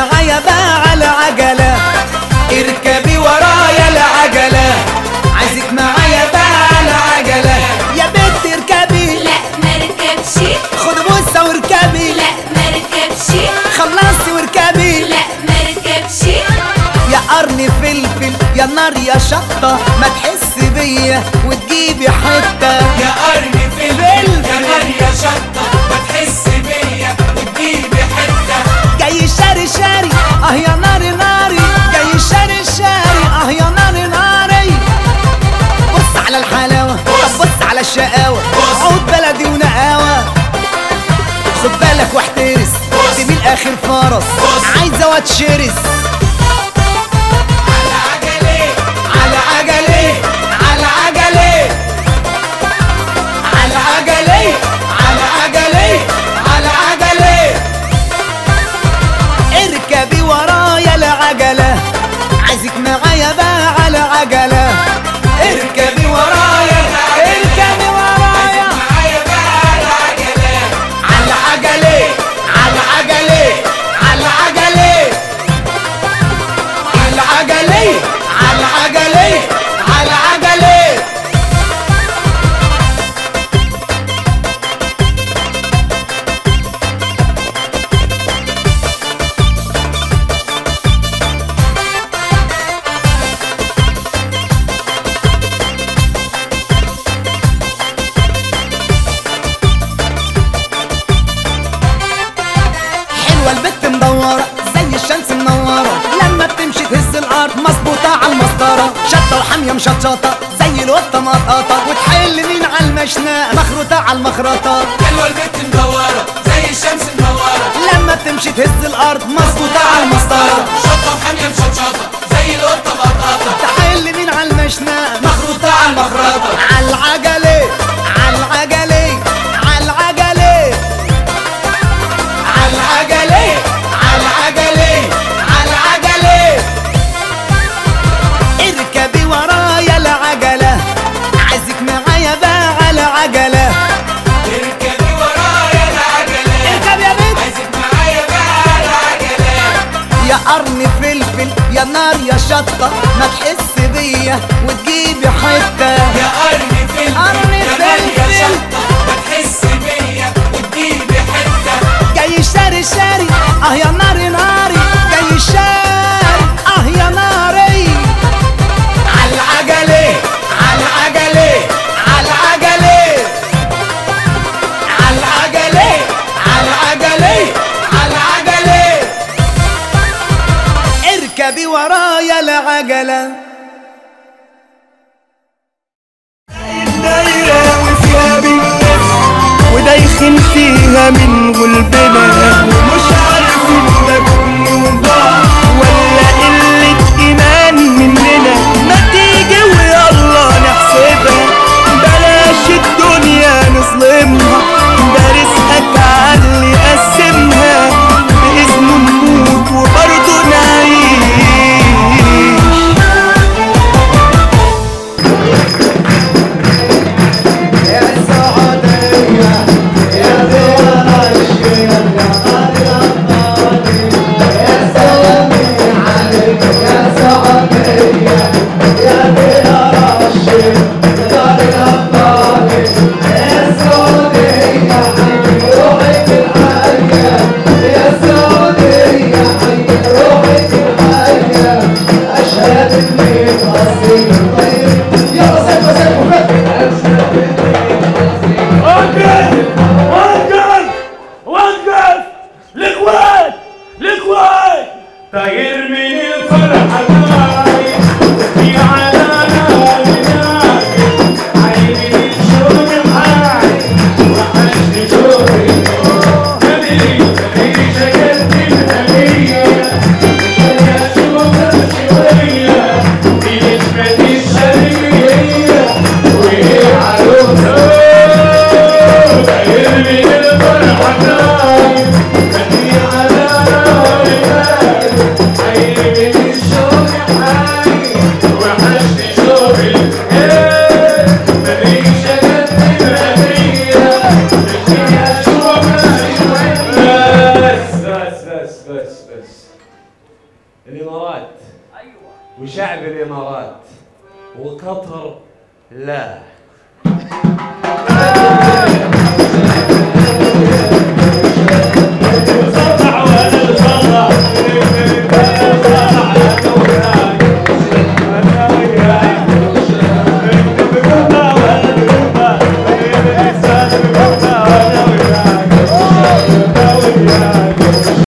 معايا بقى على عجلة اركبي ورايا العجلة عايزك معايا بقى على عجلة يا بنت اركبي لا مركبش خد بوسة واركبي لا مركبش خلصي واركبي لا مركبش يا قرن فلفل يا نار يا شطة ما تحس بيا وتجيبي حتة يا قرن فلفل يا نار يا شطة ما تحس بيا وتجيبي حتة جاي شاري شاري اه يا ناري ناري جاي شاري شاري اه يا ناري ناري بص على الحلاوة طب بص على الشقاوة بص. عود بلدي ونقاوة خد بالك واحترس بص. تبي الاخر فرس بص. عايزة واتشرس على عجلة على عجلي على عجلي على عجلي على عجلي على عجلي اركبي ورايا العجلة عايزك معايا بقى على عجلة اركبي ورايا اركبي ورايا معايا بقى على عجلة على عجلي على عجلي على عجلي على عجلي على عجلي على عجلي حلوة البت مدورة زي الشمس منورة لما بتمشي تهز الأرض مظبوطة على المسطرة شطة وحامية مشطشطة زي القطة مقطقطة وتحل مين على المشنقة مخروطة على المخرطة حلوة البت مدورة زي الشمس منورة لما بتمشي تهز الأرض مظبوطة على المسطرة شطة وحامية مشطشطة زي القطة مقطقطة تحل مين على المشنقة مخروطة على المخرطة على العجلة على العجلة على العجلة على العجلة على العجلة على العجلة اركبي ورايا العجلة عايزك معايا بقى على عجلة اركبي ورايا العجلة اركب يا بنت عايزك معايا بقى على عجلة يا قرن فلفل يا نار يا شطة ما تحس بيا وتجيبي حتة يا قرن فلفل قرن يا نار يا فلفل. شطة ما تحس بيا وتجيبي حتة جاي شاري شاري اه يا ناري ناري جاي شاري اه يا ناري على العجلة على العجلة على العجلة على العجلة على العجلة على العجلة اركبي ورايا العجلة دايرة وفيها بنت ودايخين فيها من غلبنا ومش عارفين ده كله ضاع ولا قلة إيمان مننا ما تيجي ويلا نحسبها بلاش الدنيا نظلمها ده رزقك عاللي قسمها بإذنه نموت وبرضه نعيش وقف وقف وقف الاخوان الاخوان طاير من الفرحة ناي في علانا وناي عيني الشوق معاي وحشني شوقي تدري تدري شكلت الهدية عشان اشوفك شوية في نجمة الشرقية وهي عروسة طاير من الفرحة ناي في علانا وناي عيني الشوق الامارات ايوه وشعب الامارات وقطر لا